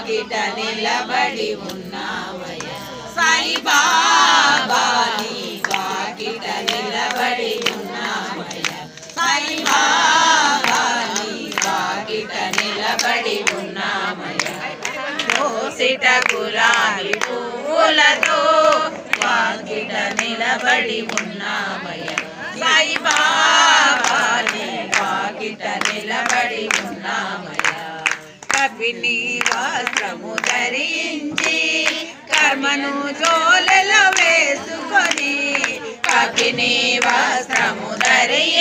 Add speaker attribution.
Speaker 1: వాకిట నిలబడి ఉన్నామయ్య సాయి బాబా నీ వాకిట నిలబడి ఉన్నామయ్య సాయి బాబా నీ వాకిట నిలబడి ఉన్నామయ్య కోసిట గులాబీ పువ్వులతో వాకిట నిలబడి ఉన్నామయ్య సాయి బాబా నీ వాకిట నిలబడి ఉన్నామయ్య కపిని వస్త్రము ధరించి కర్మను జోలలో వేసుకొని కపిని వస్త్రము ధరించి